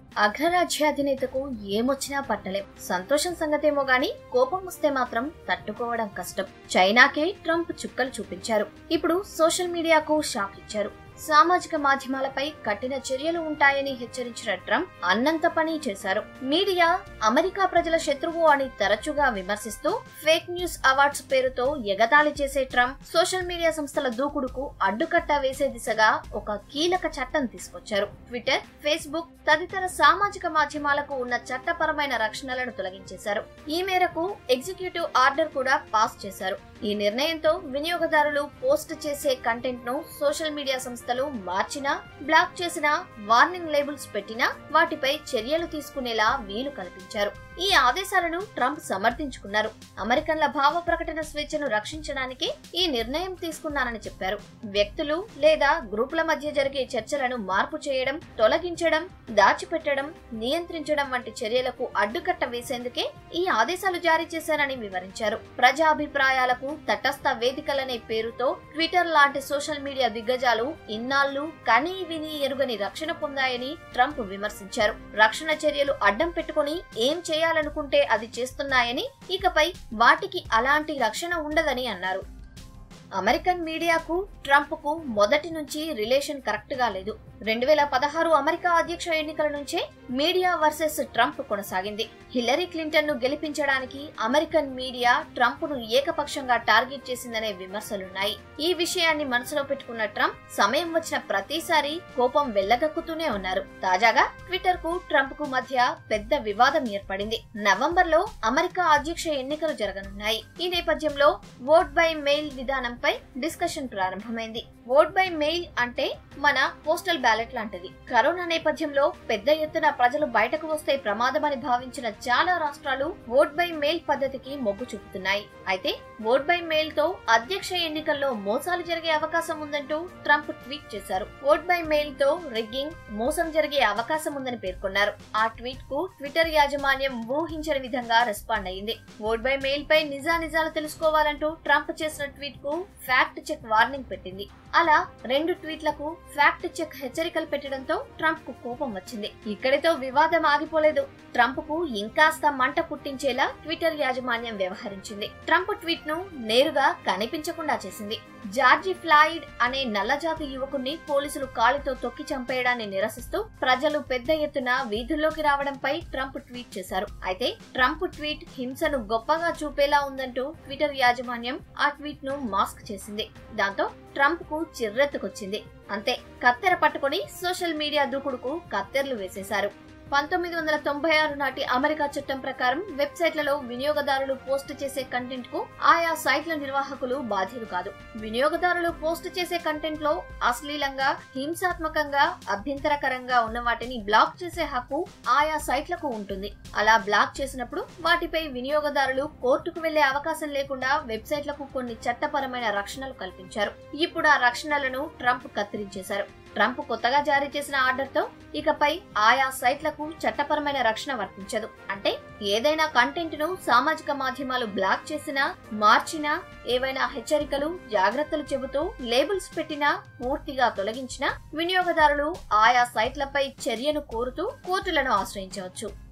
అగ్రరాజ్యాధినేతకు ఏమొచ్చినా పట్టలేం సంతోషం సంగతేమో గాని కోపం వస్తే మాత్రం తట్టుకోవడం కష్టం చైనాకే ట్రంప్ చుక్కలు చూపించారు ఇప్పుడు సోషల్ మీడియాకు షాక్ ఇచ్చారు సామాజిక మాధ్యమాలపై కఠిన చర్యలు ఉంటాయని హెచ్చరించిన ట్రంప్ అన్నంత పని చేశారు మీడియా అమెరికా ప్రజల శత్రువు అని తరచుగా విమర్శిస్తూ ఫేక్ న్యూస్ అవార్డ్స్ పేరుతో ఎగతాళి చేసే ట్రంప్ సోషల్ మీడియా సంస్థల దూకుడుకు అడ్డుకట్ట వేసే దిశగా ఒక కీలక చట్టం తీసుకొచ్చారు ట్విట్టర్ ఫేస్బుక్ తదితర సామాజిక మాధ్యమాలకు ఉన్న చట్టపరమైన రక్షణలను తొలగించేశారు ఈ మేరకు ఎగ్జిక్యూటివ్ ఆర్డర్ కూడా పాస్ చేశారు ఈ నిర్ణయంతో వినియోగదారులు పోస్ట్ చేసే కంటెంట్ ను సోషల్ మీడియా సంస్థలు మార్చినా బ్లాక్ చేసినా వార్నింగ్ లేబుల్స్ పెట్టినా వాటిపై చర్యలు తీసుకునేలా వీలు కల్పించారు ఈ ఆదేశాలను ట్రంప్ సమర్థించుకున్నారు అమెరికన్ల భావ ప్రకటన స్వేచ్ఛను రక్షించడానికి ఈ నిర్ణయం తీసుకున్నానని చెప్పారు వ్యక్తులు లేదా గ్రూపుల మధ్య జరిగే చర్చలను మార్పు చేయడం తొలగించడం దాచిపెట్టడం నియంత్రించడం వంటి చర్యలకు అడ్డుకట్ట వేసేందుకే ఈ ఆదేశాలు జారీ చేశారని వివరించారు ప్రజాభిప్రాయాలకు తటస్థ వేదికలనే పేరుతో ట్విట్టర్ లాంటి సోషల్ మీడియా దిగ్గజాలు ఇన్నాళ్లు కనీ విని ఎరుగని రక్షణ పొందాయని ట్రంప్ విమర్శించారు రక్షణ చర్యలు అడ్డం పెట్టుకుని ఏం చేయాలనుకుంటే అది చేస్తున్నాయని ఇకపై వాటికి అలాంటి రక్షణ ఉండదని అన్నారు అమెరికన్ మీడియాకు ట్రంప్ కు మొదటి నుంచి రిలేషన్ కరెక్ట్ గా లేదు రెండు వేల పదహారు అమెరికా అధ్యక్ష ఎన్నికల నుంచే మీడియా వర్సెస్ ట్రంప్ కొనసాగింది హిల్లరీ క్లింటన్ ను గెలిపించడానికి అమెరికన్ మీడియా ట్రంప్ ను ఏకపక్షంగా టార్గెట్ చేసిందనే విమర్శలున్నాయి ఈ విషయాన్ని మనసులో పెట్టుకున్న ట్రంప్ సమయం వచ్చిన ప్రతిసారి కోపం వెళ్లగక్కుతూనే ఉన్నారు తాజాగా ట్విట్టర్ కు ట్రంప్ కు మధ్య పెద్ద వివాదం ఏర్పడింది నవంబర్ లో అమెరికా అధ్యక్ష ఎన్నికలు జరగనున్నాయి ఈ నేపథ్యంలో ఓట్ బై మెయిల్ విధానంపై డిస్కషన్ ప్రారంభమైంది ఓట్ బై మెయిల్ అంటే మన పోస్టల్ బ్యాలెట్ లాంటిది కరోనా నేపథ్యంలో పెద్ద ఎత్తున ప్రజలు బయటకు వస్తే ప్రమాదమని భావించిన చాలా రాష్ట్రాలు ఓట్ బై మెయిల్ పద్ధతికి మొగ్గు చూపుతున్నాయి అయితే ఓట్ బై మెయిల్ తో అధ్యక్ష ఎన్నికల్లో మోసాలు జరిగే అవకాశం ఉందంటూ ట్రంప్ ట్వీట్ చేశారు ఓట్ బై మెయిల్ తో రిగ్గింగ్ మోసం జరిగే అవకాశం ఉందని పేర్కొన్నారు ఆ ట్వీట్ కు ట్విట్టర్ యాజమాన్యం ఊహించని విధంగా రెస్పాండ్ అయింది ఓట్ బై మెయిల్ పై నిజానిజాలు తెలుసుకోవాలంటూ ట్రంప్ చేసిన ట్వీట్ కు ఫ్యాక్ట్ చెక్ వార్నింగ్ పెట్టింది అలా రెండు ట్వీట్లకు ఫ్యాక్ట్ చెక్ హెచ్చరికలు పెట్టడంతో ట్రంప్ కు కోపం వచ్చింది ఇక్కడితో వివాదం ఆగిపోలేదు ట్రంప్ కు ఇంకాస్త మంట పుట్టించేలా ట్విట్టర్ యాజమాన్యం వ్యవహరించింది ట్రంప్ ట్వీట్ ను నేరుగా కనిపించకుండా చేసింది జార్జి ఫ్లాయిడ్ అనే నల్లజాతి యువకుణ్ణి పోలీసులు కాలితో తొక్కి చంపేయడాన్ని నిరసిస్తూ ప్రజలు పెద్ద ఎత్తున వీధుల్లోకి రావడంపై ట్రంప్ ట్వీట్ చేశారు అయితే ట్రంప్ ట్వీట్ హింసను గొప్పగా చూపేలా ఉందంటూ ట్విట్టర్ యాజమాన్యం ఆ ట్వీట్ ను మాస్క్ చేసింది దాంతో ట్రంప్ కు చిర్రెత్తుకొచ్చింది అంతే కత్తెర పట్టుకుని సోషల్ మీడియా దూకుడుకు కత్తెరలు వేసేశారు పంతొమ్మిది వందల తొంభై ఆరు నాటి అమెరికా చట్టం ప్రకారం వెబ్సైట్లలో వినియోగదారులు పోస్ట్ చేసే కంటెంట్ కు ఆయా సైట్ల నిర్వాహకులు బాధ్యులు కాదు వినియోగదారులు పోస్ట్ చేసే కంటెంట్ లో అశ్లీలంగా హింసాత్మకంగా అభ్యంతరకరంగా ఉన్న వాటిని బ్లాక్ చేసే హక్కు ఆయా సైట్లకు ఉంటుంది అలా బ్లాక్ చేసినప్పుడు వాటిపై వినియోగదారులు కోర్టుకు వెళ్లే అవకాశం లేకుండా వెబ్సైట్లకు కొన్ని చట్టపరమైన రక్షణలు కల్పించారు ఇప్పుడు ఆ రక్షణలను ట్రంప్ కత్తిరించేశారు ట్రంప్ కొత్తగా జారీ చేసిన ఆర్డర్తో ఇకపై ఆయా సైట్లకు చట్టపరమైన రక్షణ వర్తించదు అంటే ఏదైనా కంటెంట్ ను సామాజిక మాధ్యమాలు బ్లాక్ చేసినా మార్చినా ఏవైనా హెచ్చరికలు జాగ్రత్తలు చెబుతూ లేబుల్స్ పెట్టినా పూర్తిగా తొలగించినా వినియోగదారులు ఆయా సైట్లపై చర్యను కోరుతూ కోర్టులను ఆశ్రయించవచ్చు